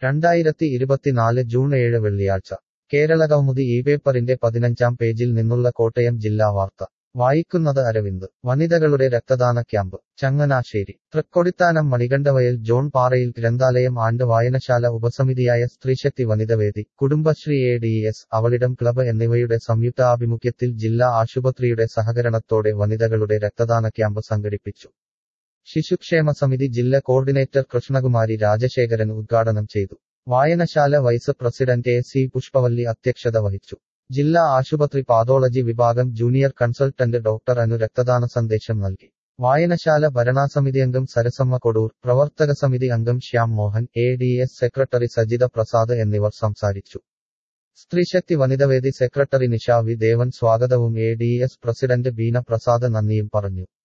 രണ്ടായിരത്തി ഇരുപത്തിനാല് ജൂൺ ഏഴ് വെള്ളിയാഴ്ച കേരളകൗമുദി ഈ പേപ്പറിന്റെ പതിനഞ്ചാം പേജിൽ നിന്നുള്ള കോട്ടയം ജില്ലാ വാർത്ത വായിക്കുന്നത് അരവിന്ദ് വനിതകളുടെ രക്തദാന ക്യാമ്പ് ചങ്ങനാശ്ശേരി തൃക്കൊടിത്താനം മണികണ്ഠവയൽ ജോൺ പാറയിൽ ഗ്രന്ഥാലയം ആണ്ട് വായനശാല ഉപസമിതിയായ സ്ത്രീശക്തി വനിതവേദി Kudumbashree A D S Avalidam club എന്നിവയുടെ സംയുക്താഭിമുഖ്യത്തിൽ ജില്ലാ ആശുപത്രിയുടെ സഹകരണത്തോടെ വനിതകളുടെ രക്തദാന ക്യാമ്പ് സംഘടിപ്പിച്ചു ശിശുക്ഷേമ സമിതി ജില്ലാ കോർഡിനേറ്റർ കൃഷ്ണകുമാരി രാജശേഖരൻ ഉദ്ഘാടനം ചെയ്തു വായനശാല vice president A C Pushpavalli അധ്യക്ഷത വഹിച്ചു ജില്ലാ ആശുപത്രി പാതോളജി വിഭാഗം ജൂനിയർ കൺസൾട്ടന്റ് ഡോക്ടർ അനു രക്തദാന സന്ദേശം നൽകി വായനശാല ഭരണാസമിതി അംഗം സരസമ്മ കൊടൂർ പ്രവർത്തക സമിതി അംഗം Shyam Mohan A D S secretary Sajitha Prasad എന്നിവർ സംസാരിച്ചു സ്ത്രീശക്തി വനിതവേദി സെക്രട്ടറി നിഷ വി ദേവൻ സ്വാഗതവും A D S president Beena Prasad നന്ദിയും പറഞ്ഞു